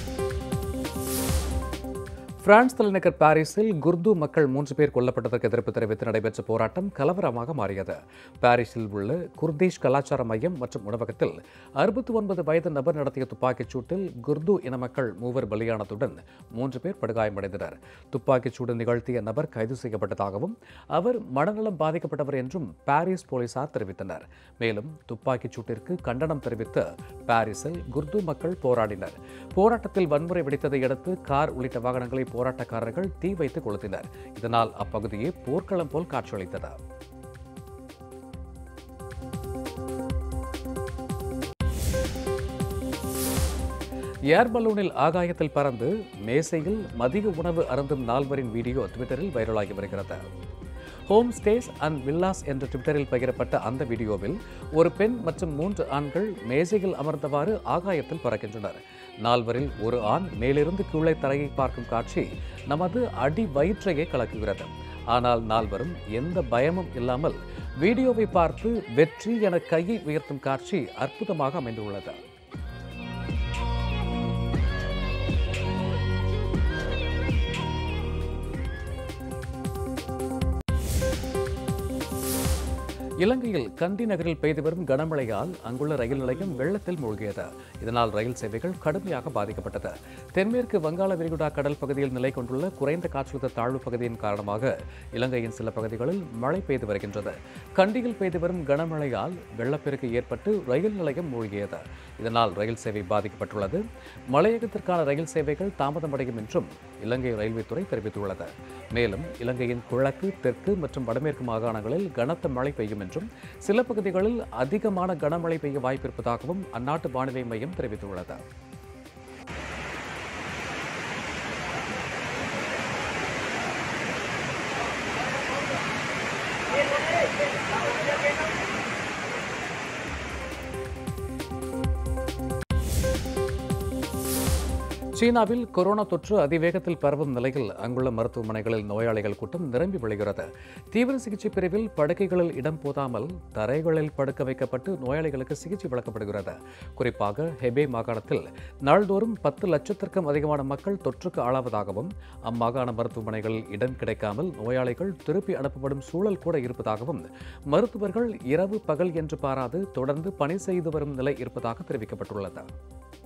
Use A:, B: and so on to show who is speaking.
A: France தலைநகர் பாரிஸில் குர்து மக்கள் மூன்று பேர் கொல்லப்பட்டதற்கு எதிர்ப்பு தெரிவித்து நடைபெற்ற போராட்டம் கலவரமாக மாறியது பாரிஸில் உள்ள குர்தீஷ் கலாச்சார மையம் மற்றும் உணவகத்தில் அறுபத்தி ஒன்பது வயது நபர் நடத்திய துப்பாக்கிச் சூட்டில் குர்து இன மக்கள் மூவர் பலியானதுடன் மூன்று பேர் படுகாயமடைந்தனர் துப்பாக்கிச் சூடு நிகழ்த்திய நபர் கைது செய்யப்பட்டதாகவும் அவர் மனநலம் பாதிக்கப்பட்டவர் என்றும் பாரிஸ் போலீசார் தெரிவித்தனர் மேலும் துப்பாக்கிச் சூட்டிற்கு கண்டனம் தெரிவித்து பாரிஸில் குர்து மக்கள் போராடினர் போராட்டத்தில் வன்முறை வெடித்ததை அடுத்து கார் உள்ளிட்ட வாகனங்களை போராட்டக்காரர்கள் தீ வைத்து கொளுத்தினர் இதனால் அப்பகுதியே போர்க்களம் போல் காட்சியளித்தது ஏர் பலூனில் ஆகாயத்தில் பறந்து மேசையில் மதிய உணவு அருந்தும் நால்வரின் வீடியோ ட்விட்டரில் வைரலாகி வருகிறது ஹோம் ஸ்டேஸ் அண்ட் வில்லாஸ் என்ற ட்விட்டரில் பகிரப்பட்ட அந்த வீடியோவில் ஒரு பெண் மற்றும் மூன்று ஆண்கள் மேசையில் அமர்ந்தவாறு ஆகாயத்தில் பறக்கின்றனர் நால்வரில் ஒரு ஆண் மேலிருந்து கீழே தரையை பார்க்கும் காட்சி நமது அடி வயிற்றையே கலக்குகிறது ஆனால் நால்வரும் எந்த பயமும் இல்லாமல் வீடியோவை பார்த்து வெற்றி என கையை உயர்த்தும் காட்சி அற்புதமாக அமைந்துள்ளது இலங்கையில் கண்டி நகரில் பெய்து வரும் கனமழையால் அங்குள்ள ரயில் நிலையம் வெள்ளத்தில் மூழ்கியது இதனால் ரயில் சேவைகள் கடுமையாக பாதிக்கப்பட்டது தென்மேற்கு வங்காள விரிகுடா கடல் பகுதியில் நிலை கொண்டுள்ள குறைந்த காற்றழுத்த தாழ்வு பகுதியின் காரணமாக இலங்கையின் சில பகுதிகளில் மழை பெய்து வருகின்றது கண்டியில் பெய்து வரும் கனமழையால் வெள்ளப்பெருக்கு ஏற்பட்டு ரயில் நிலையம் மூழ்கியது இதனால் ரயில் சேவை பாதிக்கப்பட்டுள்ளது மலையகத்திற்கான ரயில் சேவைகள் தாமதமடையும் என்றும் இலங்கை ரயில்வே துறை தெரிவித்துள்ளது மேலும் இலங்கையின் கிழக்கு தெற்கு மற்றும் வடமேற்கு மாகாணங்களில் கனத்த மழை பெய்யும் என்றும் சில பகுதிகளில் அதிகமான கனமழை பெய்ய வாய்ப்பிருப்பதாகவும் அந்நாட்டு வானிலை மையம் தெரிவித்துள்ளது சீனாவில் கொரோனா தொற்று அதிவேகத்தில் பரவும் நிலையில் அங்குள்ள மருத்துவமனைகளில் நோயாளிகள் கூட்டம் நிரம்பி விழுகிறது தீவிர சிகிச்சை பிரிவில் படுக்கைகளில் இடம் போதாமல் தரைகளில் படுக்க வைக்கப்பட்டு நோயாளிகளுக்கு சிகிச்சை வழங்கப்படுகிறது குறிப்பாக ஹெபே மாகாணத்தில் நாள்தோறும் பத்து லட்சத்திற்கும் அதிகமான மக்கள் தொற்றுக்கு ஆளாவதாகவும் அம்மாகாண மருத்துவமனைகளில் இடம் கிடைக்காமல் நோயாளிகள் திருப்பி அனுப்பப்படும் சூழல் கூட இருப்பதாகவும் மருத்துவர்கள் இரவு பகல் என்று பாராது தொடர்ந்து பணி செய்து வரும் நிலை இருப்பதாக தெரிவிக்கப்பட்டுள்ளது